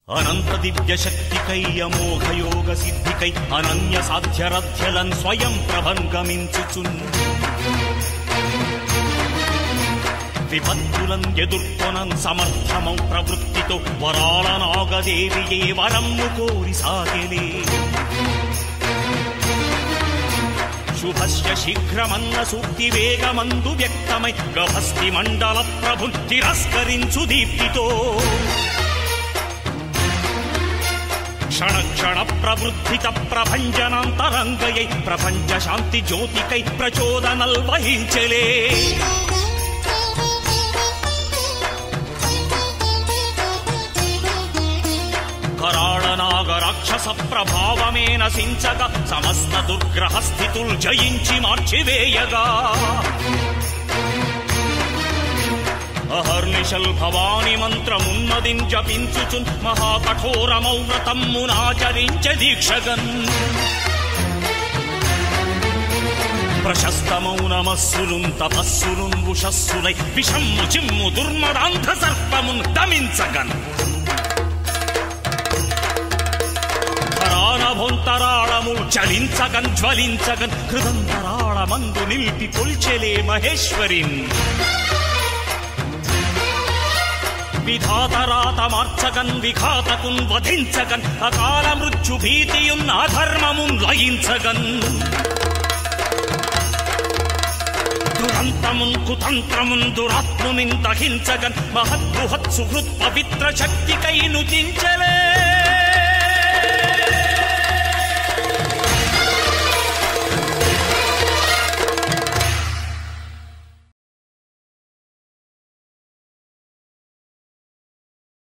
అనంత దివ్య శక్తికై అమోఘ యోగ సిద్ధికై అనన్య సాధ్యరథ్యలన్ స్వయం ప్రభంగమించుచున్ విపత్తులన్ ఎదుర్కొనన్ సమర్థమౌ ప్రవృత్తితో వరాల నాగదేవియే వరమ్ము కోరి సాగెలే శుభస్య శీఘ్రమన్న సూక్తి వేగమందు వ్యక్తమై గభస్తి మండల ప్రభు తిరస్కరించు దీప్తితో క్షణ క్షణ ప్రవృద్ధిత ప్రభంజనాంతరంగయై ప్రపంచ శాంతి జ్యోతికై ప్రచోదనల్ వహించలే కరాళ నాగ రాక్షస ప్రభావమే నశించక సమస్త దుర్గ్రహ స్థితుల్ జయించి మార్చివేయగా అహర్నిశల్ భవాని మంత్రమున్నదిం జపించుచున్ మహాకఠోరమౌ వ్రతమ్మునాచరించ దీక్షగన్ ప్రశస్తమౌనమస్సులున్ తపస్సులున్ ఉషస్సులై విషమ్ము చిమ్ము దుర్మదాంధ సర్పమున్ దమించగన్ ధరానభొంతరాళము చలించగన్ జ్వలించగన్ హృదంతరాళమందు నిలిపి కొల్చెలే మహేశ్వరిన్ విధాతరాత మార్చగన్ విఘాతకున్ వధించగన్ అకాల మృత్యు భీతియున్ అధర్మమున్ లయించగన్ దురంతమున్ కుతంత్రమున్ దురాత్మునిన్ దహించగన్ మహద్బృహత్ సుహృత్ పవిత్ర శక్తికై నుతించలే